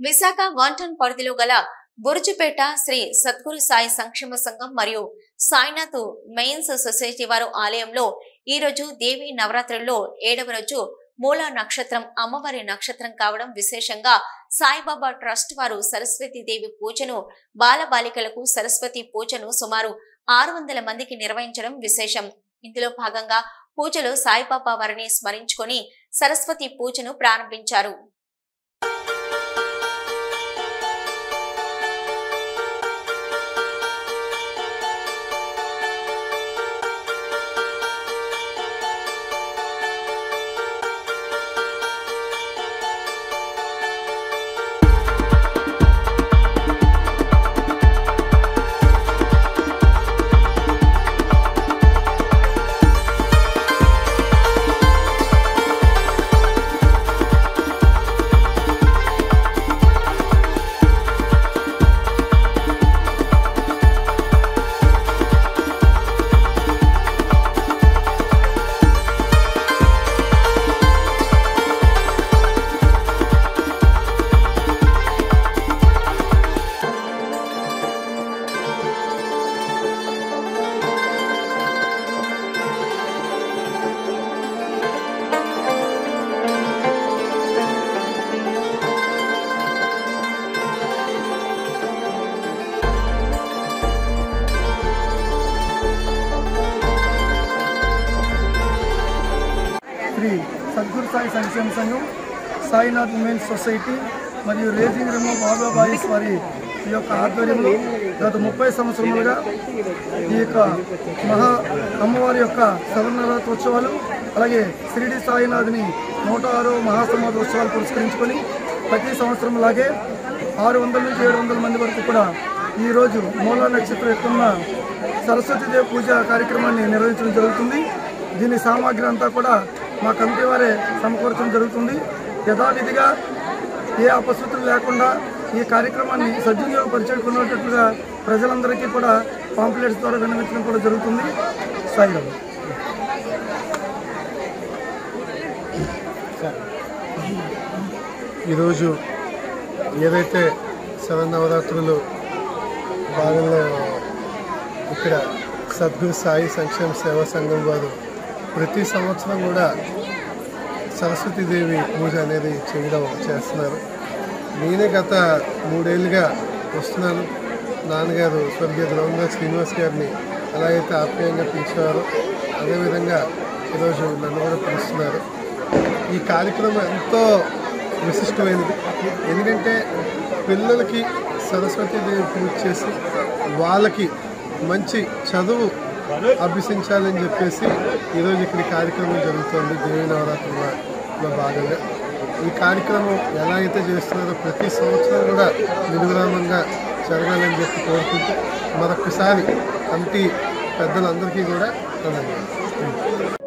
విశాఖ వాంటన్ పరిధిలో గల బురుజుపేట శ్రీ సద్గురు సాయి సంక్షేమ సంఘం మరియు సాయినాథ్ మెయిన్స్ సొసైటీ వారు ఆలయంలో ఈ రోజు దేవి నవరాత్రుల్లో ఏడవ రోజు మూల నక్షత్రం అమ్మవారి నక్షత్రం కావడం విశేషంగా సాయిబాబా ట్రస్ట్ వారు సరస్వతి దేవి పూజను బాలబాలికలకు సరస్వతి పూజను సుమారు ఆరు వందల మందికి నిర్వహించడం విశేషం ఇందులో భాగంగా పూజలో సాయిబాబా వారిని స్మరించుకొని సరస్వతి పూజను ప్రారంభించారు శ్రీ సద్గురు సాయి సంక్షేమ సంఘం సాయినాథ్ ఉమెన్స్ సొసైటీ మరియు రేజింగ్ రూమ్ బాబా బాయిస్ వారి ఈ యొక్క ఆధ్వర్యంలో గత ముప్పై సంవత్సరములుగా ఈ యొక్క మహా అమ్మవారి యొక్క శవన్నరాత్రోత్సవాలు అలాగే షిరిడి సాయినాథ్ని నూట ఆరో మహాసమాధి ఉత్సవాలు పురస్కరించుకొని ప్రతి సంవత్సరం లాగే ఆరు వందల నుంచి ఏడు వందల మంది వరకు కూడా ఈరోజు మూలా నక్షత్రం ఎక్కున్న సరస్వతీదేవి పూజ కార్యక్రమాన్ని నిర్వహించడం జరుగుతుంది దీని సామాగ్రి అంతా కూడా మా కమిటీ వారే సమకూర్చడం జరుగుతుంది యథావిధిగా ఏ అపశృతులు లేకుండా ఈ కార్యక్రమాన్ని సద్వినియోగపరచుకునేటట్లుగా ప్రజలందరికీ కూడా పాంప్లెట్స్ ద్వారా విన్నవించడం కూడా జరుగుతుంది సాయిరామ్ ఈరోజు ఏదైతే శరన్నవరాత్రులు భాగంలో ఇక్కడ సద్గురు సాయి సంక్షేమ సేవా సంఘం వారు ప్రతి సంవత్సరం కూడా సరస్వతీదేవి పూజ అనేది చేయడం చేస్తున్నారు నేనే గత మూడేళ్ళుగా వస్తున్నాను నాన్నగారు స్వర్గీయ ద్రౌంగా శ్రీనివాస్ గారిని ఎలా అయితే ఆప్యాయంగా పిలిచేవారో అదేవిధంగా ఈరోజు నన్ను కూడా పిలుస్తున్నారు ఈ కార్యక్రమం ఎంతో విశిష్టమైనది ఎందుకంటే పిల్లలకి సరస్వతీదేవి పూజ చేసి వాళ్ళకి మంచి చదువు అభ్యసించాలని చెప్పేసి ఈరోజు ఇక్కడ ఈ కార్యక్రమం జరుగుతుంది దేవి నవరాత్రులలో భాగంగా ఈ కార్యక్రమం ఎలా అయితే చేస్తున్నారో ప్రతి సంవత్సరం కూడా నిర్విరామంగా జరగాలని చెప్పి కోరుకుంటూ మరొకసారి కమిటీ పెద్దలందరికీ కూడా ధన్యవాదాలు